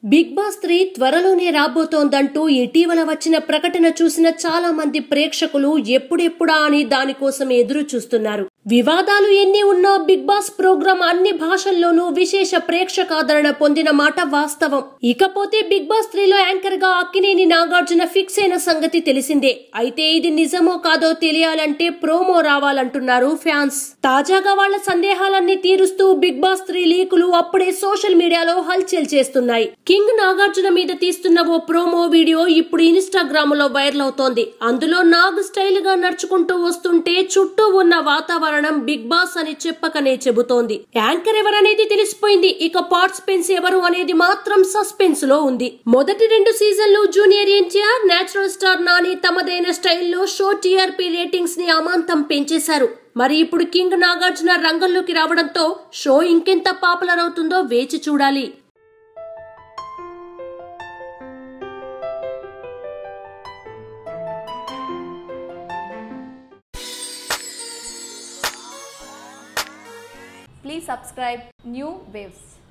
Big boss three త్వరలోనే రాబోతోందంటూ ఇటీవల వచ్చిన ప్రకటన చూసిన చాలా మంది ప్రేక్షకులు ఎప్పుడెప్పుడా అని దానికోసం ఎదురు చూస్తున్నారు వివాదాలు ఎన్ని ఉన్నా బిగ్ బాస్ ప్రోగ్రాం అన్ని భాషల్లోనూ విశేష ప్రేక్షకాదరణ పొందిన మాట వాస్తవం ఇకపోతే బిగ్ బాస్ త్రీలో యాంకర్ గా అక్కినేని నాగార్జున ఫిక్స్ అయిన సంగతి తెలిసిందే అయితే ఇది నిజమో కాదో తెలియాలంటే ప్రోమో రావాలంటున్నారు ఫ్యాన్స్ తాజాగా వాళ్ల సందేహాలన్నీ తీరుస్తూ బిగ్ బాస్ త్రీ లీకులు అప్పుడే సోషల్ మీడియాలో హల్చల్ చేస్తున్నాయి కింగ్ నాగార్జున మీద తీస్తున్న ఓ ప్రోమో వీడియో ఇప్పుడు ఇన్స్టాగ్రామ్ లో వైరల్ అవుతోంది అందులో నాగ్ స్టైల్ గా నడుచుకుంటూ వస్తుంటే చుట్టూ ఉన్న వాతావరణం బిగ్ బాస్ అని చెప్పకనే చెబుతోంది యాంకర్ ఎవరనేది తెలిసిపోయింది ఇక పార్టిసిపెంట్స్ ఎవరు అనేది మాత్రం సస్పెన్స్ లో ఉంది మొదటి రెండు సీజన్లు junior NTR natural star Nani తమదైన స్టైల్లో షో టీఆర్పీ రేటింగ్స్ ని అమాంతం పెంచేశారు మరి ఇప్పుడు కింగ్ నాగార్జున రంగంలోకి రావడంతో షో ఇంకెంత పాపులర్ అవుతుందో వేచి చూడాలి Please subscribe New Waves.